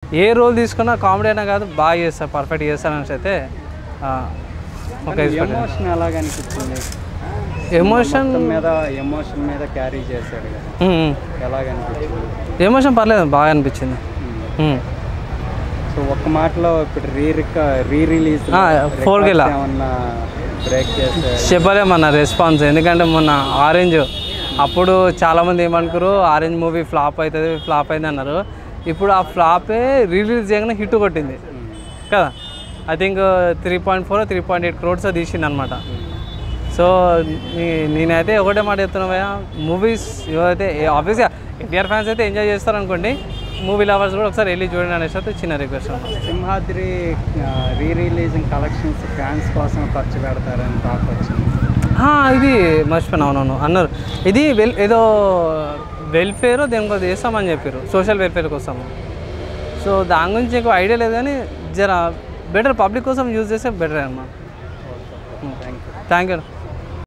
ఏ role తీసుకున్నా comedy అయినా కాదు బాగా చేస్తారు పర్ఫెక్ట్ చేస్తారు అనేసి అయితే ఆ, ఒక ఎమోషన్ ఎలాగ అనిపించింది ఎమోషన్ మొత్తం మీద ఎమోషన్ మీద క్యారీ చేశాడు కదా ఎలాగ అనిపించింది ఎమోషన్ పర్లేదు బాగా అనిపించింది ఉమ్. సో ఒక్క మాటలో ఇప్పుడు రీ రీ రిలీజ్ ఆ, four కి వెళ్ళా. ఏమన్నా బ్రేక్ చేస్తే చెప్పలేమన్న రెస్పాన్స్ ఎందుకంటే మొన్న ఆరెంజ్ అప్పుడు చాలామంది ఏమనుకున్నారు ఆరెంజ్ మూవీ ఫ్లాప్ అవుతుంది ఫ్లాప్ అయింది అన్నారు ఇప్పుడు ఆ ఫ్లాపే రిలీజ్ చేయగానే హిట్ కొట్టింది కదా I think three point four three point eight crores తీసింది అనమాట సో నీ- నేనైతే ఒకటే మాట చెప్తున్నా భయ్య మూవీస్ ఎవరైతే ఆబ్వియస్గా ఎన్టీఆర్ ఫ్యాన్స్ అయితే ఎంజాయ్ చేస్తారు అనుకోండి మూవీ లవర్స్ కూడా ఒకసారి వెళ్ళి చూడండి అనేసి అయితే చిన్న రిక్వెస్ట్ అన్నమాట Simhadri re releasing collections fans కోసం ఖర్చు పెడతారని టాక్ వచ్చింది ఆ, ఇది మర్చిపోయినా అవునవును అన్నారు ఇది వెల్ ఏదో వెల్ఫేర్ దేనికో చేస్తామని చెప్పారు సోషల్ వెల్ఫేర్ కోసం సో దాని గురించి ఎక్కువ ఐడియా లేదు కానీ జర బెటర్ పబ్లిక్ కోసం యూజ్ చేస్తే బెటర్ అన్నమాట థ్యాంక్ యూ థ్యాంక్ యూ